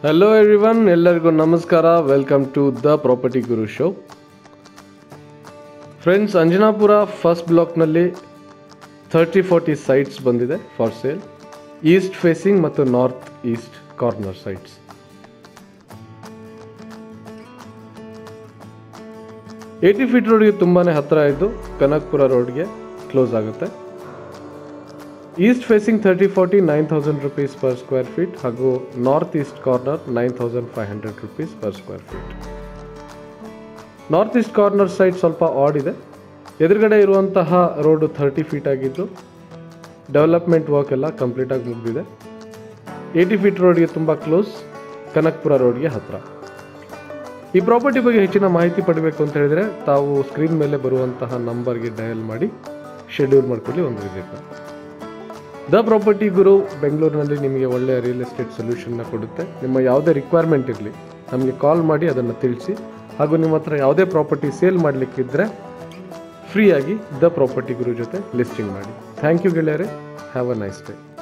hello everyone ಎಲ್ಲರಿಗೂ ನಮಸ್ಕಾರ welcome to the property guru show friends Anjanapura first ಬ್ಲಾಕ್ನಲ್ಲಿ thirty forty sites ಬಂದಿದೆ for sale east facing ಮತ್ತು north east corner sites eighty feet ರೋಡ್ಗೆ ತುಂಬಾ ಹತ್ತಿರ ಇದ್ದು ಕನಕ್ಪುರ ರೋಡ್ಗೆ ಕ್ಲೋಸ್ ಆಗುತ್ತೆ east facing thirty forty nine thousand rupees per square feet ಹಾಗೂ north east corner nine thousand five hundred rupees per square feet north east corner side ಸ್ವಲ್ಪ odd ಇದೆ ಎದುರುಗಡೆ ಇರುವಂತಹ ರೋಡು ಥರ್ಟಿ ಫೀಟ್ ಆಗಿದ್ದು ಡೆವಲಪ್ಮೆಂಟ್ ವರ್ಕ್ ಎಲ್ಲ ಕಂಪ್ಲೀಟಾಗಿ ಮುಗಿದಿದೆ eighty feet ರೋಡ್ಗೆ ತುಂಬ ಕ್ಲೋಸ್ ಕನಕ್ಪುರ ರೋಡ್ಗೆ ಹತ್ತಿರ ಈ ಪ್ರಾಪರ್ಟಿ ಬಗ್ಗೆ ಹೆಚ್ಚಿನ ಮಾಹಿತಿ ಪಡಿಬೇಕು ಅಂತ ಹೇಳಿದರೆ ತಾವು ಸ್ಕ್ರೀನ್ ಮೇಲೆ ಬರುವಂತಹ ನಂಬರ್ಗೆ ಡಯಲ್ ಮಾಡಿ ಶೆಡ್ಯೂಲ್ ಮಾಡ್ಕೊಳ್ಳಿ ಒಂದು ವಿಸಿಟ್ ದ ಪ್ರಾಪರ್ಟಿ ಗುರು ಬೆಂಗಳೂರಿನಲ್ಲಿ ನಿಮಗೆ ಒಳ್ಳೆಯ ರಿಯಲ್ ಎಸ್ಟೇಟ್ ಸೊಲ್ಯೂಷನ್ನ ಕೊಡುತ್ತೆ ನಿಮ್ಮ ಯಾವುದೇ ರಿಕ್ವೈರ್ಮೆಂಟ್ ಇರಲಿ ನಮಗೆ ಕಾಲ್ ಮಾಡಿ ಅದನ್ನು ತಿಳಿಸಿ ಹಾಗೂ ನಿಮ್ಮ ಹತ್ರ ಯಾವುದೇ ಪ್ರಾಪರ್ಟಿ ಸೇಲ್ ಮಾಡಲಿಕ್ಕಿದ್ರೆ ಫ್ರೀಯಾಗಿ ದ ಪ್ರಾಪರ್ಟಿ ಗುರು ಜೊತೆ ಲಿಸ್ಟಿಂಗ್ ಮಾಡಿ ಥ್ಯಾಂಕ್ ಯು ಗೆಳೆಯರೆ ಹ್ಯಾವ್ ಅ ನೈಸ್ ಡೇ